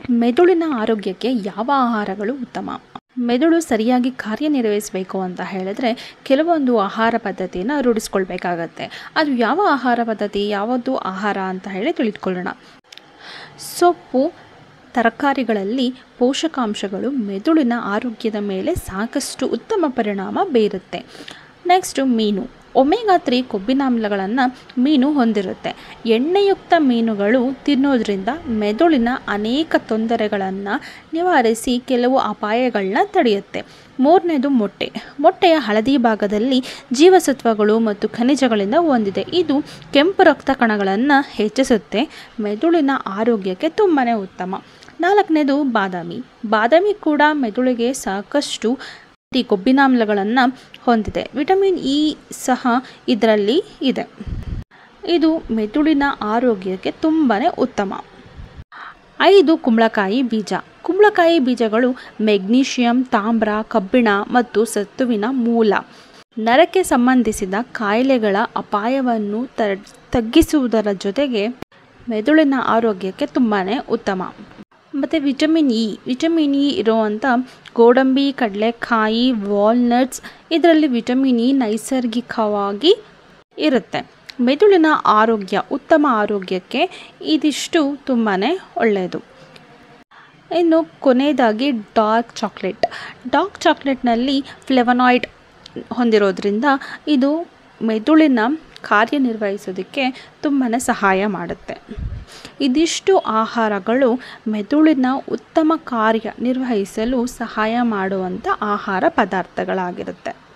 ಮೆದುಳಿನ ಆರೋಗ್ಯಕ್ಕೆ ಯಾವ ಆಹಾರಗಳು ಉತ್ತಮ ಮೆದುಳು ಸರಿಯಾಗಿ ಕಾರ್ಯನಿರ್ವಹಿಸಬೇಕು ಅಂತ ಹೇಳಿದ್ರೆ ಕೆಲವೊಂದು ಆಹಾರ ಪದ್ಧತಿಯನ್ನು ರೂಢಿಸ್ಕೊಳ್ಬೇಕಾಗತ್ತೆ ಅದು ಯಾವ ಆಹಾರ ಪದ್ಧತಿ ಯಾವುದು ಆಹಾರ ಅಂತ ಹೇಳಿ ತಿಳಿದುಕೊಳ್ಳೋಣ ಸೊಪ್ಪು ತರಕಾರಿಗಳಲ್ಲಿ ಪೋಷಕಾಂಶಗಳು ಮೆದುಳಿನ ಆರೋಗ್ಯದ ಮೇಲೆ ಸಾಕಷ್ಟು ಉತ್ತಮ ಪರಿಣಾಮ ಬೀರುತ್ತೆ ನೆಕ್ಸ್ಟು ಮೀನು ಒಮೆಗಾ ತ್ರೀ ಕೊಬ್ಬಿನಾಮ್ಲಗಳನ್ನು ಮೀನು ಹೊಂದಿರುತ್ತೆ ಎಣ್ಣೆಯುಕ್ತ ಮೀನುಗಳು ತಿನ್ನೋದ್ರಿಂದ ಮೆದುಳಿನ ಅನೇಕ ತೊಂದರೆಗಳನ್ನು ನಿವಾರಿಸಿ ಕೆಲವು ಅಪಾಯಗಳನ್ನ ತಡೆಯುತ್ತೆ ಮೂರನೇದು ಮೊಟ್ಟೆ ಮೊಟ್ಟೆಯ ಹಳದಿ ಭಾಗದಲ್ಲಿ ಜೀವಸತ್ವಗಳು ಮತ್ತು ಖನಿಜಗಳಿಂದ ಹೊಂದಿದೆ ಇದು ಕೆಂಪು ರಕ್ತ ಕಣಗಳನ್ನು ಹೆಚ್ಚಿಸುತ್ತೆ ಮೆದುಳಿನ ಆರೋಗ್ಯಕ್ಕೆ ತುಂಬಾ ಉತ್ತಮ ನಾಲ್ಕನೇದು ಬಾದಾಮಿ ಬಾದಾಮಿ ಕೂಡ ಮೆದುಳಿಗೆ ಸಾಕಷ್ಟು ಈ ಕೊಬ್ಬಿನಾಮ್ಲಗಳನ್ನು ಹೊಂದಿದೆ ವಿಟಮಿನ್ ಇ ಸಹ ಇದರಲ್ಲಿ ಇದೆ ಇದು ಮೆದುಳಿನ ಆರೋಗ್ಯಕ್ಕೆ ತುಂಬಾ ಉತ್ತಮ ಐದು ಕುಂಬಳಕಾಯಿ ಬೀಜ ಕುಂಬಳಕಾಯಿ ಬೀಜಗಳು ಮೆಗ್ನೀಷಿಯಂ ತಾಮ್ರ ಕಬ್ಬಿಣ ಮತ್ತು ಸತ್ತುವಿನ ಮೂಲ ನರಕ್ಕೆ ಸಂಬಂಧಿಸಿದ ಕಾಯಿಲೆಗಳ ಅಪಾಯವನ್ನು ತ ತಗ್ಗಿಸುವುದರ ಜೊತೆಗೆ ಮೆದುಳಿನ ಆರೋಗ್ಯಕ್ಕೆ ತುಂಬಾ ಉತ್ತಮ ಮತ್ತು ವಿಟಮಿನ್ ಇ ವಿಟಮಿನ್ ಇ ಇರುವಂಥ ಗೋಡಂಬಿ ಕಡಲೆಕಾಯಿ ವಾಲ್ನಟ್ಸ್ ಇದರಲ್ಲಿ ವಿಟಮಿನ್ ಇ ನೈಸರ್ಗಿಕವಾಗಿ ಇರುತ್ತೆ ಮೆದುಳಿನ ಆರೋಗ್ಯ ಉತ್ತಮ ಆರೋಗ್ಯಕ್ಕೆ ಇದಿಷ್ಟು ತುಂಬಾ ಒಳ್ಳೆಯದು ಇನ್ನು ಕೊನೆಯದಾಗಿ ಡಾರ್ಕ್ ಚಾಕ್ಲೇಟ್ ಡಾರ್ಕ್ ಚಾಕ್ಲೇಟ್ನಲ್ಲಿ ಫ್ಲೆವನಾಯ್ಡ್ ಹೊಂದಿರೋದ್ರಿಂದ ಇದು ಮೆದುಳಿನ ಕಾರ್ಯನಿರ್ವಹಿಸೋದಕ್ಕೆ ತುಂಬಾ ಸಹಾಯ ಮಾಡುತ್ತೆ ಇದಿಷ್ಟು ಆಹಾರಗಳು ಮೆದುಳಿನ ಉತ್ತಮ ಕಾರ್ಯ ನಿರ್ವಹಿಸಲು ಸಹಾಯ ಮಾಡುವಂಥ ಆಹಾರ ಪದಾರ್ಥಗಳಾಗಿರುತ್ತೆ